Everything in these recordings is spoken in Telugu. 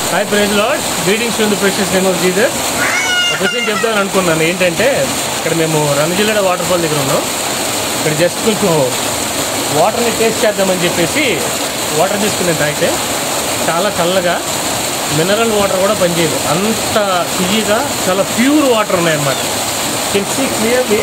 hi praise Lord greetings to the precious name of Jesus ఒక విషయం చెప్దామని అనుకున్నాను ఏంటంటే ఇక్కడ మేము రణజిల్లడ వాటర్ ఫాల్ దగ్గర ఉన్నాం ఇక్కడ జస్ట్ కొంచెం వాటర్ని టేస్ట్ చేద్దామని చెప్పేసి వాటర్ తీసుకుని తాగితే చాలా చల్లగా మినరల్ వాటర్ కూడా పనిచేయదు అంత తీయగా చాలా ప్యూర్ వాటర్ ఉన్నాయన్నమాట కెన్ సీ క్లియర్లీ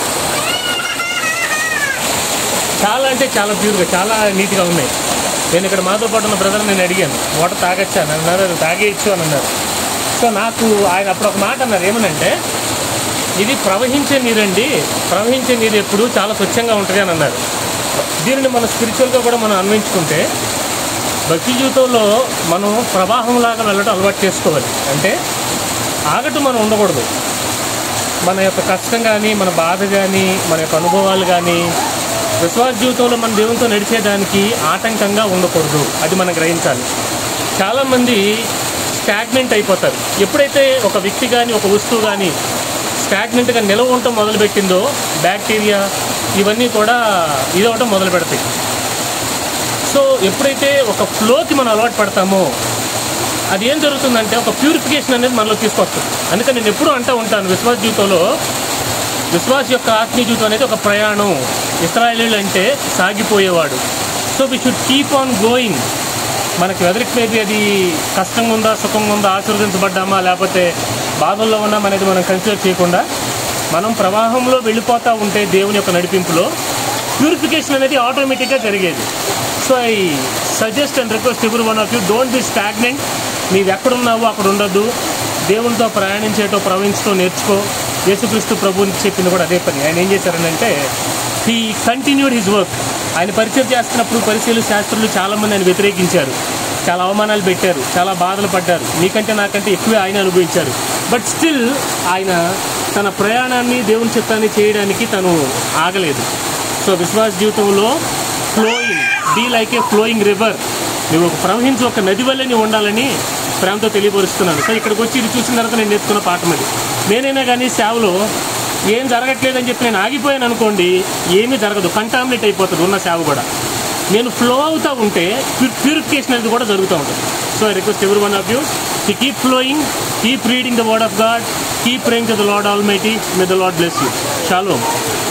చాలా అంటే చాలా ప్యూర్గా చాలా నీట్గా ఉన్నాయి నేను ఇక్కడ మాతో పాటు ఉన్న బ్రదర్ నేను అడిగాను వాటర్ తాగొచ్చా అని అన్నారు "అది తాగేయచ్చు అని అన్నారు సో నాకు ఆయన అప్పుడు ఒక మాట అన్నారు ఏమనంటే ఇది ప్రవహించే నీరండి ప్రవహించే నీరు ఎప్పుడు చాలా స్వచ్ఛంగా ఉంటుంది అని అన్నారు దీనిని మన స్పిరిచువల్గా కూడా మనం అన్వయించుకుంటే భక్తి జీవితంలో మనం ప్రవాహంలాగా వెళ్ళడం అలవాటు చేసుకోవాలి అంటే ఆగట్టు మనం ఉండకూడదు మన యొక్క కష్టం కానీ మన బాధ కానీ మన యొక్క అనుభవాలు కానీ విశ్వాస జీవితంలో మన దేవునితో నడిచేదానికి ఆటంకంగా ఉండకూడదు అది మనం గ్రహించాలి చాలామంది స్టాగ్నెంట్ అయిపోతారు ఎప్పుడైతే ఒక వ్యక్తి కానీ ఒక వస్తువు కానీ స్టాగ్నెంట్గా నిలవ ఉండటం మొదలుపెట్టిందో బ్యాక్టీరియా ఇవన్నీ కూడా ఇదవటం మొదలు పెడతాయి సో ఎప్పుడైతే ఒక ఫ్లోకి మనం అలవాటు పడతామో అది ఏం జరుగుతుందంటే ఒక ప్యూరిఫికేషన్ అనేది మనలో తీసుకొస్తుంది అందుకని నేను ఎప్పుడూ అంటూ ఉంటాను విశ్వాస జీవితంలో విశ్వాస యొక్క ఆత్మీయ జీవితం అనేది ఒక ప్రయాణం ఇస్రాయలీలు అంటే సాగిపోయేవాడు so we should keep on going మనకి వెదరికి మేబీ అది కష్టంగా ఉందా సుఖంగా ఉందా ఆశీర్వదించబడ్డామా లేకపోతే బాధల్లో ఉన్నాం అనేది మనం కన్సిడర్ చేయకుండా మనం ప్రవాహంలో వెళ్ళిపోతూ ఉంటే దేవుని యొక్క నడిపింపులో ప్యూరిఫికేషన్ అనేది ఆటోమేటిక్గా జరిగేది so I suggest and request every one of you don't be stagnant నీవు ఎక్కడున్నావో అక్కడ ఉండొద్దు దేవునితో ప్రయాణించేటో ప్రవహించటో నేర్చుకో యేసుక్రీస్తు ప్రభుని చెప్పింది కూడా అదే పని ఆయన ఏం చేశారనంటే హీ కంటిన్యూడ్ హిజ్ వర్క్ ఆయన పరిచయం చేస్తున్నప్పుడు పరిశీలు శాస్త్రులు చాలామంది ఆయన వ్యతిరేకించారు చాలా అవమానాలు పెట్టారు చాలా బాధలు పడ్డారు నీకంటే నాకంటే ఎక్కువే ఆయన అనుభవించారు బట్ స్టిల్ ఆయన తన ప్రయాణాన్ని దేవుని చిత్తాన్ని చేయడానికి తను ఆగలేదు సో విశ్వాస జీవితంలో flowing be like a flowing river నువ్వు ఒక ప్రవహించి ఒక నది వల్లే నీవు ఉండాలని ప్రేమతో తెలియపరుస్తున్నాను సో ఇక్కడికి వచ్చి ఇది చూసిన తర్వాత నేను నేర్చుకున్న పాఠం అది నేనైనా కానీ సేవలో ఏం జరగట్లేదని చెప్పి నేను ఆగిపోయాను అనుకోండి ఏమీ జరగదు కంటామినేట్ అయిపోతుంది ఉన్న సేవ కూడా నేను ఫ్లో అవుతూ ఉంటే ప్యూరిఫికేషన్ అనేది కూడా జరుగుతూ ఉంటుంది so I request every one of you to keep flowing keep reading the word of God keep praying to the Lord almighty may the Lord bless you shallow